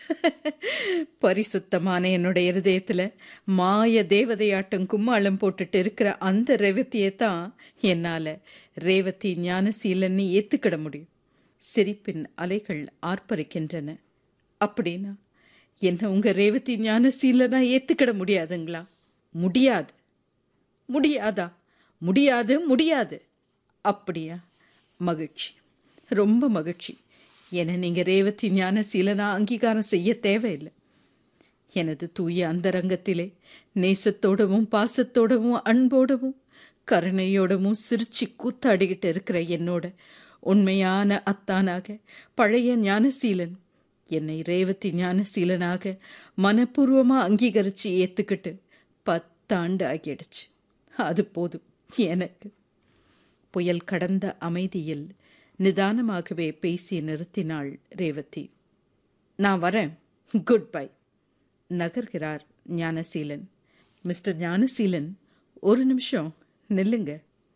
பரிசுத்தமான என்னுடைய இருதயத்தில் மாய தேவதையாட்டம் கும்மாளம் போட்டுட்டு இருக்கிற அந்த ரேவதியை தான் என்னால் ரேவதி ஞானசீலன்னு ஏற்றுக்கிட முடியும் சிரிப்பின் அலைகள் ஆர்ப்பரிக்கின்றன அப்படின்னா என்ன உங்கள் ரேவதி ஞானசீலனா ஏற்றுக்கிட முடியாதுங்களா முடியாது முடியாதா முடியாது முடியாது அப்படியா மகிழ்ச்சி ரொம்ப மகிழ்ச்சி என நீங்கள் ரேவதி ஞானசீலனா அங்கீகாரம் செய்ய தேவையில்லை எனது தூய அந்தரங்கத்திலே நேசத்தோடவும் பாசத்தோடவும் அன்போடவும் கருணையோடவும் சிரிச்சு கூத்தாடிக்கிட்டு இருக்கிற என்னோட உண்மையான அத்தானாக பழைய ஞானசீலன் என்னை ரேவதி ஞானசீலனாக மனப்பூர்வமாக அங்கீகரித்து ஏற்றுக்கிட்டு பத்தாண்டு ஆகிடுச்சு அது போதும் எனக்கு புயல் கடந்த அமைதியில் நிதானமாகவே பேசி நிறுத்தினாள் ரேவதி நான் வரேன் குட் பை நகர்கிறார் ஞானசீலன் மிஸ்டர் ஞானசீலன் ஒரு நிமிஷம் நில்லுங்க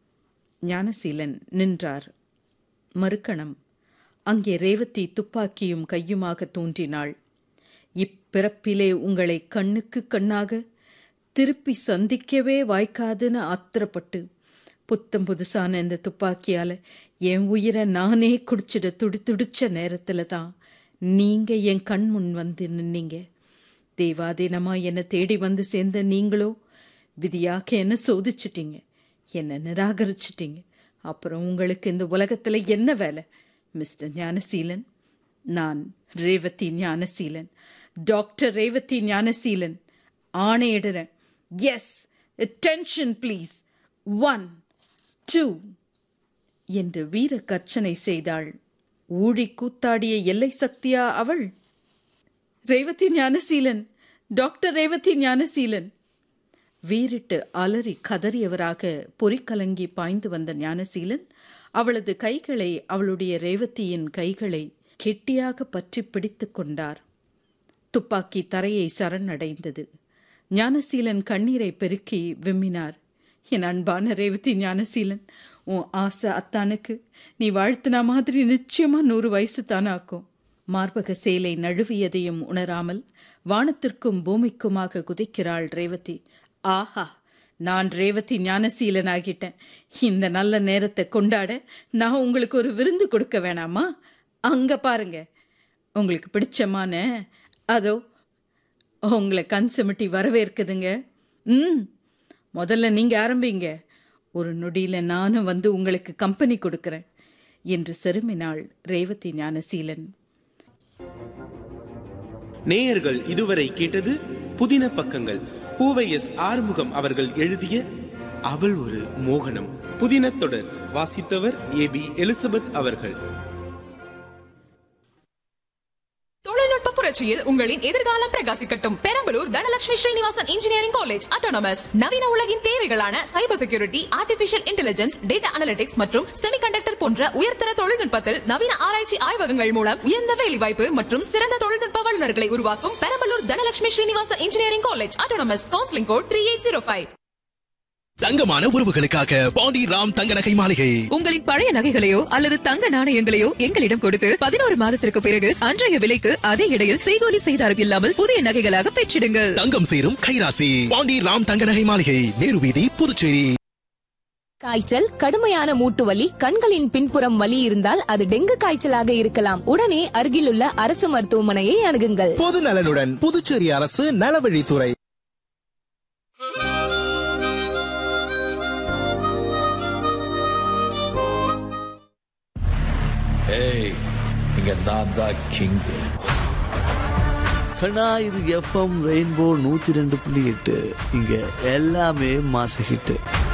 ஞானசீலன் நின்றார் மறுக்கணம் அங்கே ரேவதி துப்பாக்கியும் கையுமாக தோன்றினாள் இப்பிறப்பிலே உங்களை கண்ணுக்கு கண்ணாக திருப்பி சந்திக்கவே வாய்க்காதுன்னு ஆத்திரப்பட்டு புத்தம் புதுசான இந்த துப்பாக்கியால் என் உயிரை நானே குடிச்சிட துடி துடிச்ச நேரத்தில் தான் நீங்கள் என் கண் முன் வந்து நின்னீங்க தேவாதீனமாக என்னை தேடி வந்து சேர்ந்த நீங்களோ விதியாக்க என்ன சோதிச்சிட்டீங்க என்னை நிராகரிச்சிட்டீங்க அப்புறம் உங்களுக்கு இந்த உலகத்தில் என்ன வேலை மிஸ்டர் ஞானசீலன் நான் ரேவதி ஞானசீலன் டாக்டர் ரேவதி ஞானசீலன் ஆணையிடுறேன் attention please one two என்று வீர கர்ச்சனை செய்தாள் ஊழி கூத்தாடிய எல்லை சக்தியா அவள் ரேவதி ஞானசீலன் டாக்டர் ரேவதி ஞானசீலன் வீறிட்டு அலறி கதறியவராக பொறிக்கலங்கி பாய்ந்து வந்த ஞானசீலன் அவளது கைகளை அவளுடைய ரேவதியின் கைகளை கெட்டியாக பற்றி பிடித்து கொண்டார் துப்பாக்கி தரையை சரணடைந்தது ஞானசீலன் கண்ணீரை பெருக்கி விம்மினார் என் அன்பான ரேவதி ஞானசீலன் உன் ஆசை அத்தானுக்கு நீ வாழ்த்தினா மாதிரி நிச்சயமா நூறு வயசு தானாக்கும் மார்பக சேலை நழுவியதையும் உணராமல் வானத்திற்கும் பூமிக்குமாக குதிக்கிறாள் ரேவதி ஆஹா நான் ரேவதி ஞானசீலன் ஆகிட்டேன் இந்த நல்ல நேரத்தை கொண்டாட நான் உங்களுக்கு ஒரு விருந்து கொடுக்க வேணாமா அங்க பாருங்க உங்களுக்கு பிடிச்சமான அதோ உங்களை கண் சிமிட்டி வரவேற்குதுங்க ம் முதல்ல நீங்கள் ஆரம்பிங்க ஒரு நொடியில் நானும் வந்து உங்களுக்கு கம்பெனி கொடுக்குறேன் என்று செருமினாள் ரேவதி ஞானசீலன் நேயர்கள் இதுவரை கேட்டது புதின பக்கங்கள் பூவை எஸ் ஆறுமுகம் அவர்கள் எழுதிய அவள் ஒரு மோகனம் புதின தொடர் வாசித்தவர் ஏ பி எலிசபெத் அவர்கள் தொழில்நுட்ப புரட்சியில் உங்களின் எதிர்காலம் பிரகாசிக்கட்டும் Perambalur Dhanalakshmi Srinivasan engineering college autonomous நவீன உலகின் தேவைகளான cyber security artificial intelligence data analytics மற்றும் செமிகண்டக்டர் போன்ற உயர்தர தொழில்நுட்பத்தில் நவீன ஆராய்ச்சி ஆய்வகங்கள் மூலம் உயர்ந்த வேலைவாய்ப்பு மற்றும் சிறந்த தொழில்நுட்ப வல்லுநர்களை உருவாக்கும் Perambalur Dhanalakshmi Srinivasan engineering college autonomous counselling code three eight zero five தங்கமான உறவுகளுக்காக பாண்டி ராம் தங்க நகை மாளிகை உங்களின் பழைய நகைகளையோ அல்லது தங்க நாணயங்களையோ எங்களிடம் கொடுத்து பதினோரு மாதத்திற்கு பிறகு அன்றைய விலைக்கு அதே இடையில் செய்கூலி செய்தாரம் இல்லாமல் புதிய நகைகளாக பெற்றிடுங்கள் தங்கம் சேரும் கைராசி பாண்டி ராம் தங்க நகை மாளிகை நேரு வீதி புதுச்சேரி காய்ச்சல் கடுமையான மூட்டு வலி கண்களின் பின்புறம் வலி இருந்தால் அது டெங்கு காய்ச்சலாக இருக்கலாம் உடனே அருகிலுள்ள அரசு மருத்துவமனையை அணுகுங்கள் பொது நலனுடன் புதுச்சேரி அரசு நலவழித்துறை ஏய் இங்க நான் தான் கிங் கண்ணா இது எஃப்எம் ரெயின்போ நூத்தி ரெண்டு புள்ளி எட்டு இங்க எல்லாமே மாச ஹிட்டு